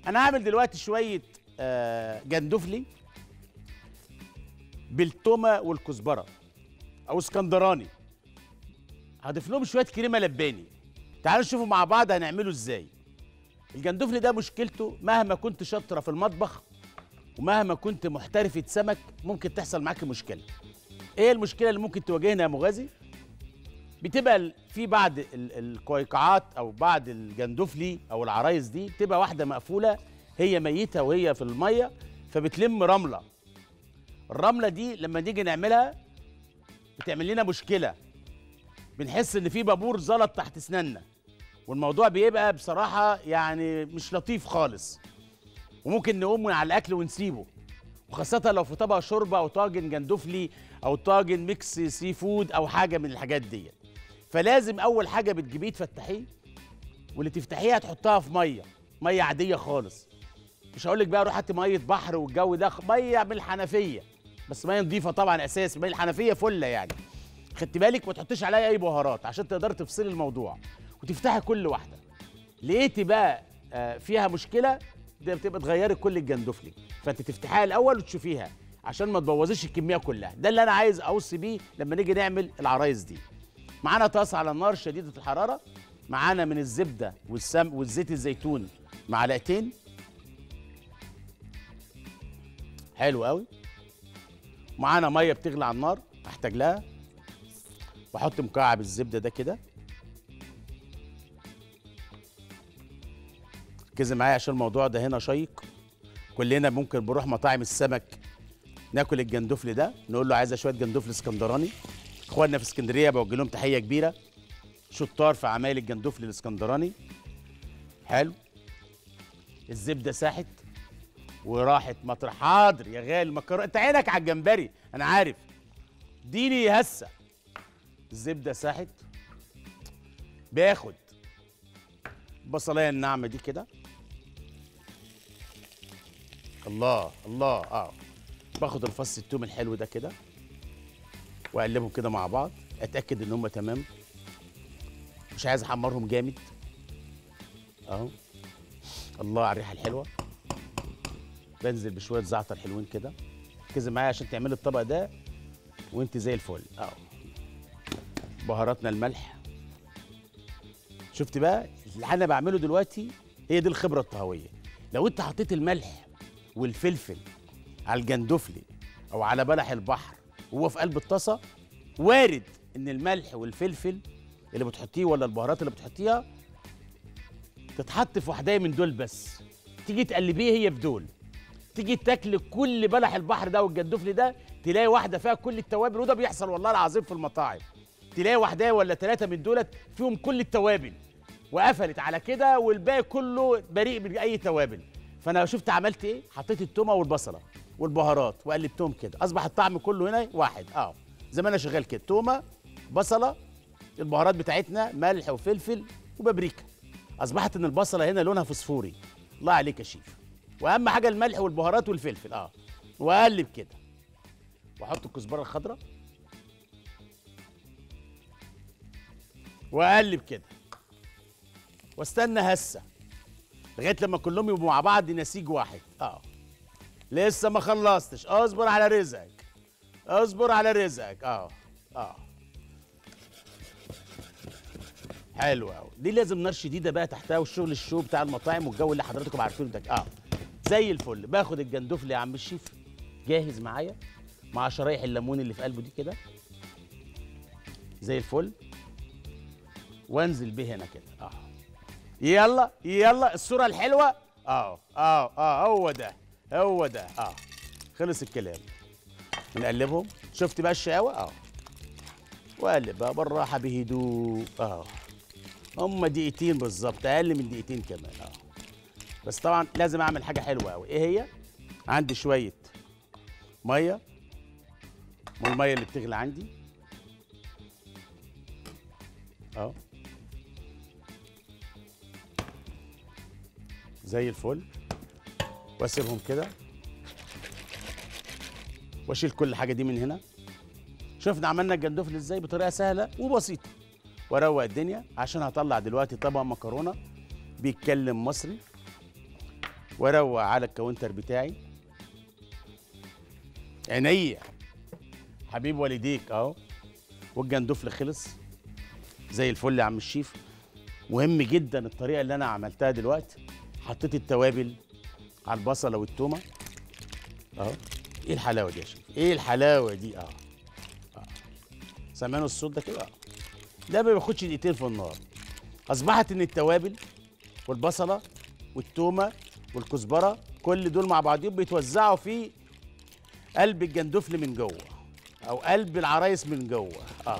انا هعمل دلوقتي شويه آه جندفلي بالتومه والكزبره او اسكندراني هضيف لهم شويه كريمه لباني تعالوا نشوفوا مع بعض هنعمله ازاي الجندفلي ده مشكلته مهما كنت شاطره في المطبخ ومهما كنت محترفة سمك ممكن تحصل معاك مشكلة ايه المشكلة اللي ممكن تواجهنا يا مغازي بتبقى ال- في بعض ال- القيقعات او بعض الجندفلي او العرايس دي بتبقى واحدة مقفولة هي ميتة وهي في المية فبتلم رملة الرملة دي لما نيجي نعملها بتعمل لنا مشكلة بنحس ان في بابور زلط تحت اسناننا والموضوع بيبقى بصراحة يعني مش لطيف خالص وممكن نقوم من على الاكل ونسيبه وخاصة لو في طبق شوربة أو طاجن جندفلي أو طاجن ميكس سي فود أو حاجة من الحاجات دي فلازم أول حاجة بتجيبيه تفتحيه واللي تفتحيه هتحطها في مية مية عادية خالص مش هقول لك بقى روح هات مية بحر والجو ده مية من الحنفية بس مية نظيفة طبعا أساس مية الحنفية فلة يعني خدت بالك ما تحطيش عليها أي بهارات عشان تقدر تفصلي الموضوع وتفتحي كل واحدة لقيتي بقى آه، فيها مشكله ده بتبقى تغيري كل الجندفلي فانت تفتحيها الاول وتشوفيها عشان ما تبوظيش الكميه كلها ده اللي انا عايز اوصي بيه لما نيجي نعمل العرايس دي معانا طاسه على النار شديده الحراره معانا من الزبده والسم والزيت الزيتون معلقتين حلو قوي معانا ميه بتغلي على النار احتاج لها واحط مكعب الزبده ده كده ركزي معايا عشان الموضوع ده هنا شيق كلنا ممكن بنروح مطاعم السمك ناكل الجندفلي ده نقول له عايزه شويه جندفلي اسكندراني اخواننا في اسكندريه بوجه لهم تحيه كبيره شطار في عمايل الجندفلي الاسكندراني حلو الزبده ساحت وراحت مطرح حاضر يا غالي المكرونه انت عينك على الجمبري انا عارف اديني هسه الزبده ساحت باخد البصلايه الناعمه دي كده الله الله اه باخد الفص التوم الحلو ده كده واقلبهم كده مع بعض اتاكد ان هم تمام مش عايز احمرهم جامد اهو الله على الريحه الحلوه بنزل بشويه زعتر حلوين كده ركزي معايا عشان تعملي الطبق ده وانت زي الفل اهو بهاراتنا الملح شفت بقى اللي انا بعمله دلوقتي هي دي الخبره الطهويه لو انت حطيت الملح والفلفل على الجندفلي او على بلح البحر وهو في قلب الطاسه وارد ان الملح والفلفل اللي بتحطيه ولا البهارات اللي بتحطيها تتحط في واحده من دول بس تيجي تقلبيه هي في دول تيجي تاكل كل بلح البحر ده والجندفلي ده تلاقي واحده فيها كل التوابل وده بيحصل والله العظيم في المطاعم تلاقي واحده ولا ثلاثه من دولت فيهم كل التوابل وقفلت على كده والباقي كله بريء من اي توابل فانا شفت عملت ايه حطيت التومه والبصله والبهارات وقلبتهم كده اصبح الطعم كله هنا واحد اه زي ما انا شغال كده تومه بصله البهارات بتاعتنا ملح وفلفل وبابريكا اصبحت ان البصله هنا لونها فسفوري الله عليك يا شيف واهم حاجه الملح والبهارات والفلفل اه واقلب كده واحط الكزبره الخضراء واقلب كده واستنى هسه لغايه لما كلهم يبقوا مع بعض نسيج واحد اه لسه ما خلصتش اصبر على رزقك اصبر على رزقك اه اه حلو قوي دي لازم نار شديده بقى تحتها والشغل الشو بتاع المطاعم والجو اللي حضراتكم عارفينه ده اه زي الفل باخد الجندفلي يا عم الشيف جاهز معايا مع شرايح الليمون اللي في قلبه دي كده زي الفل وانزل به هنا كده اه يلا يلا الصوره الحلوه اه اه اه هو ده هو ده اه خلص الكلام نقلبهم شفت بقى الشقاوه اه وقلب بقى بالراحه بهدوء اه هم دقيقتين بالظبط اقل من دقيقتين كمان اه بس طبعا لازم اعمل حاجه حلوه قوي ايه هي عندي شويه ميه من الميه اللي بتغلي عندي اه زي الفل واسيبهم كده واشيل كل حاجه دي من هنا شفنا عملنا الجندفل ازاي بطريقه سهله وبسيطه واروق الدنيا عشان هطلع دلوقتي طبق مكرونه بيتكلم مصري واروق على الكاونتر بتاعي عينيا حبيب والديك اهو والجندفل خلص زي الفل يا عم الشيف مهم جدا الطريقه اللي انا عملتها دلوقتي حطيت التوابل على البصله والتومه اهو ايه الحلاوه دي يا شيف ايه الحلاوه دي اه, آه. سامعين الصوت ده كده اه ده ما بياخدش دقيقتين في النار اصبحت ان التوابل والبصله والتومه والكزبره كل دول مع بعضهم بيتوزعوا في قلب الجندفل من جوه او قلب العرايس من جوه اه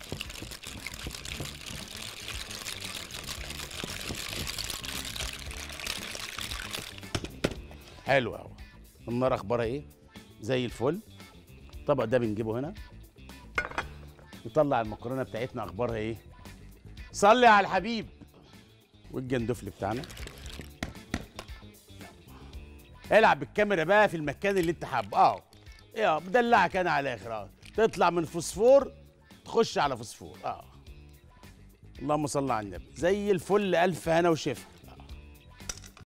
حلو قوي النار اخبارها ايه زي الفل الطبق ده بنجيبه هنا نطلع المكرونه بتاعتنا اخبارها ايه صلي على الحبيب والجندفل بتاعنا العب بالكاميرا بقى في المكان اللي انت حابه اه ايه مدلعك انا على الاخر اه تطلع من فوسفور تخش على فوسفور اه اللهم صل على النبي زي الفل الف هنا وشفا